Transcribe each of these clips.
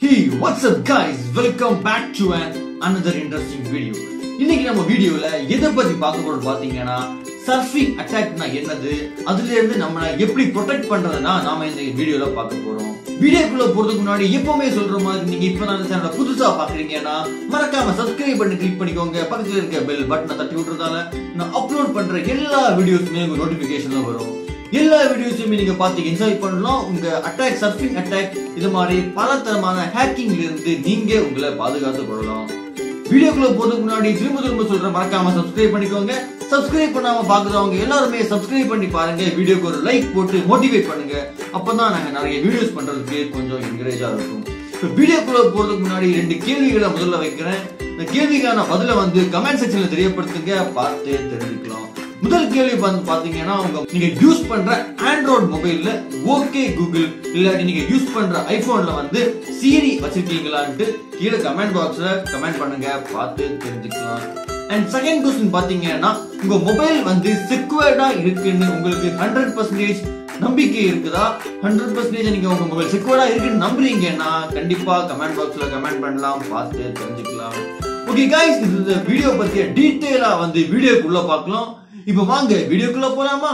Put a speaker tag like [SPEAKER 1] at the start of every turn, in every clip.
[SPEAKER 1] Hey, what's up guys? Welcome back to an another interesting video. இன்னைக்கு நம்ம வீடியோல எதை பத்தி பார்க்க போறோம் பாத்தீங்கன்னா சர்ஃபிங் அட்டாக்னா என்னது அதுல இருந்து நம்மள எப்படி ப்ரொடெக்ட் பண்றதுன்னா நாம இந்த வீடியோல பார்க்க போறோம் வீடியோக்குள்ள போறதுக்கு முன்னாடி எப்பவுமே சொல்ற மாதிரி நீங்க இப்ப நான் சேனலை புதுசா பாக்குறீங்கன்னா மறக்காம சப்ஸ்கிரைப் பண்ணி கிளிக் பண்ணிக்கோங்க பக்கத்துல இருக்க பெல் பட்டனை தட்டி விட்டுறதால நான் அப்லோட் பண்ற எல்லா வீடியோஸுமே உங்க நோட்டிபிகேஷன்ல வரும் எல்லா வீடியோஸுமே நீங்க பார்த்து என்ஜாய் பண்ணலாம் உங்க அட்டாக் சர்ஃபிங் அட்டாக் இது மாதிரி பல தரமான ஹேக்கிங்ல இருந்து நீங்க உங்களை பாதுகாத்து கொள்ளலாம் வீடியோக்குள்ள போறதுக்கு முன்னாடி திரும்ப திரும்ப சொல்றேன் மறக்காம சப்ஸ்கிரைப் பண்ணிக்கோங்க சப்ஸ்கிரைப் பண்ணாம பாக்குறவங்க எல்லாருமே சப்ஸ்கிரைப் பண்ணி பாருங்க வீடியோக்கு ஒரு லைக் போட்டு மோட்டிவேட் பண்ணுங்க அப்பதான் நாங்க நிறைய வீடியோஸ் பண்றதுக்கு கொஞ்சம் என்கரேஜா இருக்கும் இப்ப வீடியோக்குள்ள போறதுக்கு முன்னாடி ரெண்டு கேள்விகளை முதல்ல வைக்கிறேன் இந்த கேள்விக்கான பதில வந்து கமெண்ட் செக்ஷன்ல தெரியப்படுத்துங்க பார்த்து தெரிஞ்சுக்கலாம் முதல் கேள்வி வந்து பாத்தீங்கன்னா உங்க நீங்க யூஸ் பண்ற ஆண்ட்ராய்டு மொபைல்ல ஓகே கூகுள் இல்லாட்டி நீங்க யூஸ் பண்ற ஐபோன்ல வந்து சீரி வச்சிருக்கீங்களான்ட்டு கீழே கமெண்ட் பாக்ஸ்ல கமெண்ட் பண்ணுங்க பார்த்து தெரிஞ்சுக்கலாம் அண்ட் செகண்ட் கொஸ்டின் பாத்தீங்கன்னா உங்க மொபைல் வந்து செக்யூர்டா இருக்குன்னு உங்களுக்கு ஹண்ட்ரட் பர்சன்டேஜ் நம்பிக்கை இருக்குதா ஹண்ட்ரட் பர்சன்டேஜ் நீங்க உங்க மொபைல் செக்யூர்டா இருக்குன்னு நம்புறீங்கன்னா கண்டிப்பா கமெண்ட் பாக்ஸ்ல கமெண்ட் பண்ணலாம் பார்த்து தெரிஞ்சுக்கலாம் ஓகே guys இது இந்த வீடியோ பத்திய டீடைலா வந்து வீடியோக்குள்ள பார்க்கலாம் இப்போ வாங்க வீடியோக்குள்ள போலாமா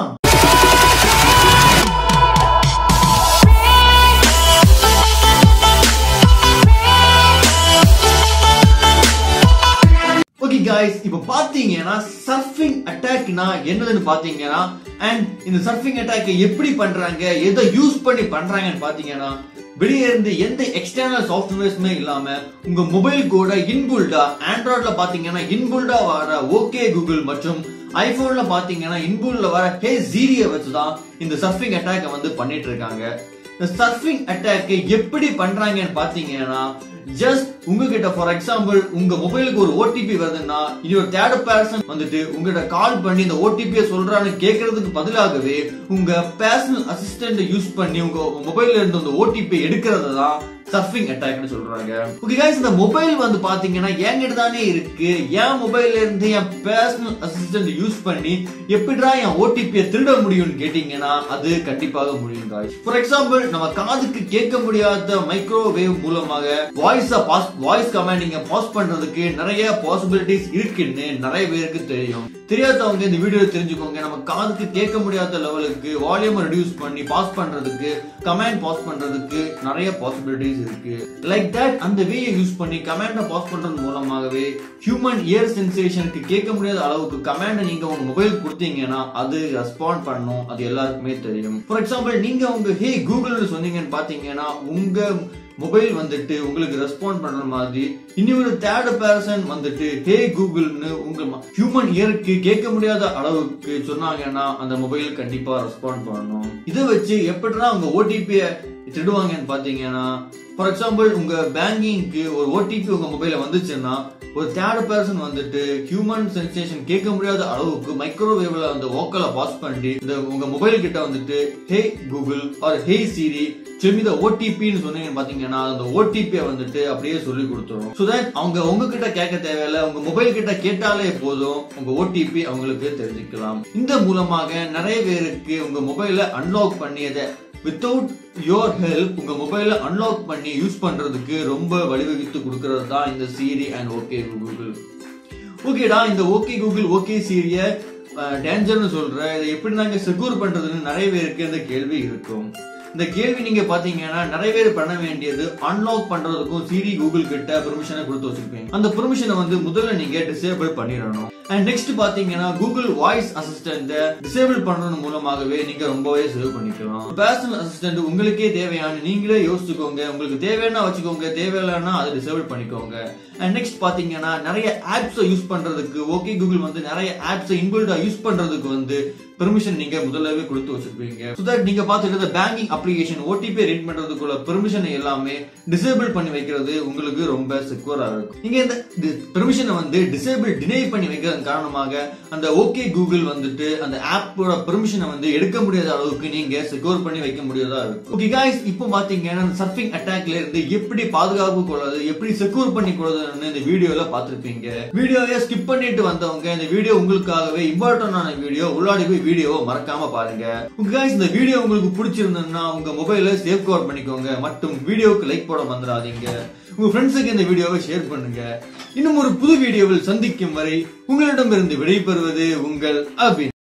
[SPEAKER 1] ஓகே காய்ஸ் இப்போ பாத்தீங்கன்னா சர்ஃபிங் அட்டாக்னா என்னதுன்னு பாத்தீங்கன்னா அண்ட் இந்த சர்ஃபிங் அட்டாக் எப்படி பண்றாங்க எதை யூஸ் பண்ணி பண்றாங்கன்னு பாத்தீங்கன்னா வெளியே இருந்து எந்த எக்ஸ்டர்னல் சாஃப்ட்வேர்ஸ்மே இல்லாம உங்க மொபைல் கூட இன்புல்டா ஆண்ட்ராய்ட்ல பாத்தீங்கன்னா இன்புல்டா வர ஓகே கூகுள் மற்றும் ஐபோன்ல பாத்தீங்கன்னா இன்புல்ல வர ஹே ஜீரிய வச்சுதான் இந்த சர்ஃபிங் அட்டாக் வந்து பண்ணிட்டு இருக்காங்க இந்த சர்ஃபிங் அட்டாக் எப்படி பண்றாங்கன்னு பாத்தீங்கன்னா ஜஸ்ட் உங்ககிட்ட ஃபார் எக்ஸாம்பிள் உங்க மொபைலுக்கு ஒரு ஓடிபி வருதுன்னா இது ஒரு தேர்ட் பர்சன் வந்துட்டு உங்ககிட்ட கால் பண்ணி இந்த ஓடிபியை சொல்றான்னு கேட்கறதுக்கு பதிலாகவே உங்க பர்சனல் அசிஸ்டன்ட் யூஸ் பண்ணி உங்க மொபைல்ல இருந்து அந்த ஓடிபி எடுக்கிறது தான் சர்ஃபிங் அட்டாக்னு சொல்றாங்க ஓகே गाइस இந்த மொபைல் வந்து பாத்தீங்கன்னா என்கிட்ட தானே இருக்கு என் மொபைல்ல இருந்து என் பர்சனல் அசிஸ்டன்ட் யூஸ் பண்ணி எப்படிடா என் ஓடிபியை திருட முடியும்னு கேட்டீங்கன்னா அது கண்டிப்பாக முடியும் गाइस ஃபார் எக்ஸாம்பிள் நம்ம காதுக்கு கேட்க முடியாத மைக்ரோவேவ் மூலமாக வாய்ஸ் பாஸ் வாய்ஸ் கமாண்டிங்க பாஸ் பண்றதுக்கு நிறைய பாசிபிலிட்டிஸ் இருக்குன்னு நிறைய பேருக்கு தெரியும் தெரியாதவங்க இந்த வீடியோ தெரிஞ்சுக்கோங்க நம்ம காதுக்கு கேட்க முடியாத லெவலுக்கு வால்யூம் ரெடியூஸ் பண்ணி பாஸ் பண்றதுக்கு கமாண்ட் பாஸ் பண்றதுக்கு நிறைய பாசிபிலிட்டிஸ் இருக்கு லைக் தட் அந்த வேயை யூஸ் பண்ணி கமாண்ட பாஸ் பண்றது மூலமாகவே ஹியூமன் இயர் சென்சேஷனுக்கு கேட்க முடியாத அளவுக்கு கமாண்ட நீங்க உங்க மொபைல் கொடுத்தீங்கன்னா அது ரெஸ்பாண்ட் பண்ணும் அது எல்லாருக்குமே தெரியும் ஃபார் எக்ஸாம்பிள் நீங்க உங்க ஹே கூகுள்னு சொன்னீங்கன்னு பாத்தீங்கன்னா உங்க மொபைல் வந்துட்டு உங்களுக்கு ரெஸ்பாண்ட் பண்ற மாதிரி இன்னொரு தேர்ட் பர்சன் வந்துட்டு ஹே கூகுள்னு உங்க ஹியூமன் இயருக்கு கேட்க முடியாத அளவுக்கு சொன்னாங்கன்னா அந்த மொபைல் கண்டிப்பா ரெஸ்பாண்ட் பண்ணணும் இதை வச்சு எப்படிதான் உங்க ஓடிபிய திருடுவாங்கன்னு பாத்தீங்கன்னா ஃபார் எக்ஸாம்பிள் உங்க பேங்கிங்க்கு ஒரு ஓடிபி உங்க மொபைல்ல வந்துச்சுன்னா ஒரு தேர்ட் பர்சன் வந்துட்டு ஹியூமன் சென்சேஷன் கேட்க முடியாத அளவுக்கு மைக்ரோவேவ்ல அந்த வோக்கலை பாஸ் பண்ணி இந்த உங்க மொபைல் கிட்ட வந்துட்டு ஹே கூகுள் ஆர் ஹே சிரி செமித ஓடிபின்னு சொன்னீங்கன்னு பாத்தீங்கன்னா அந்த ஓடிபியை வந்துட்டு அப்படியே சொல்லி கொடுத்துரும் ஸோ தட் அவங்க உங்ககிட்ட கேட்க தேவையில்ல உங்க மொபைல் கிட்ட கேட்டாலே போதும் உங்க ஓடிபி அவங்களுக்கு தெரிஞ்சுக்கலாம் இந்த மூலமாக நிறைய பேருக்கு உங்க மொபைல அன்லாக் பண்ணியதை வித்தவுட் யோர் ஹெல்ப் உங்க மொபைல அன்லாக் பண்ணி யூஸ் பண்றதுக்கு ரொம்ப வழிவகுத்து கொடுக்கறது தான் இந்த சீரி அண்ட் ஓகே கூகுள் ஓகேடா இந்த ஓகே கூகுள் ஓகே சீரிய டேஞ்சர்னு சொல்ற இதை எப்படி நாங்க செக்யூர் பண்றதுன்னு நிறைய பேருக்கு இந்த கேள்வி இருக்கும் இந்த கேள்வி நீங்க பாத்தீங்கன்னா நிறைய பேர் பண்ண வேண்டியது அன்லாக் பண்றதுக்கும் சிரி கூகுள் கிட்ட பெர்மிஷனை கொடுத்து வச்சிருப்பீங்க அந்த பெர்மிஷனை வந்து முதல்ல நீங்க டிசேபிள் பண்ணிடணும் அண்ட் நெக்ஸ்ட் பாத்தீங்கன்னா கூகுள் வாய்ஸ் அசிஸ்டன்ட் டிசேபிள் பண்றது மூலமாகவே நீங்க ரொம்பவே சேவ் பண்ணிக்கலாம் பர்சனல் அசிஸ்டன்ட் உங்களுக்கே தேவையான நீங்களே யோசிச்சுக்கோங்க உங்களுக்கு தேவையான வச்சுக்கோங்க தேவையில்லைன்னா அதை டிசேபிள் பண்ணிக்கோங்க அண்ட் நெக்ஸ்ட் பாத்தீங்கன்னா நிறைய ஆப்ஸ் யூஸ் பண்றதுக்கு ஓகே கூகுள் வந்து நிறைய ஆப்ஸ் இன்பில்டா யூஸ் பண்றதுக்கு வந்து பெர்மிஷன் நீங்க முதல்லவே கொடுத்து வச்சிருப்பீங்க ஸோ தட் நீங்க பார்த்துட்டு பேங்கிங் அப்ளிகேஷன் ஓடிபி ரீட் பண்றதுக்குள்ள பெர்மிஷன் எல்லாமே டிசேபிள் பண்ணி வைக்கிறது உங்களுக்கு ரொம்ப செக்யூரா இருக்கும் நீங்க இந்த பெர்மிஷனை வந்து டிசேபிள் டினை பண்ணி வைக்கிறது காரணமாக அந்த ஓகே கூகுள் வந்துட்டு அந்த ஆப்போட பெர்மிஷனை வந்து எடுக்க முடியாத அளவுக்கு நீங்க செக்யூர் பண்ணி வைக்க முடியாதா இருக்கும் ஓகே காய்ஸ் இப்போ பாத்தீங்கன்னா அந்த சர்ஃபிங் அட்டாக்ல இருந்து எப்படி பாதுகாப்பு கொள்வது எப்படி செக்யூர் பண்ணி கொள்வதுன்னு இந்த வீடியோல பார்த்திருப்பீங்க வீடியோவை ஸ்கிப் பண்ணிட்டு வந்தவங்க இந்த வீடியோ உங்களுக்காகவே இம்பார்ட்டன்டான வீடியோ உள்ளாடி போய் வீடியோவை மறக்காம பாருங்க உங்க guys இந்த வீடியோ உங்களுக்கு பிடிச்சிருந்ததுன்னா உங்க மொபைல சேவ் கவர் பண்ணிக்கோங்க மற்றும் வீடியோவுக்கு லைக் போட மறந்துடாதீங்க உங்க ஃப்ரெண்ட்ஸுக்கு இந்த வீடியோவை ஷேர் பண்ணுங்க இன்னும் ஒரு புது வீடியோவில் சந்திக்கும் வரை உங்களிடமிருந்து விடைபெறுவது உங்கள் அபின்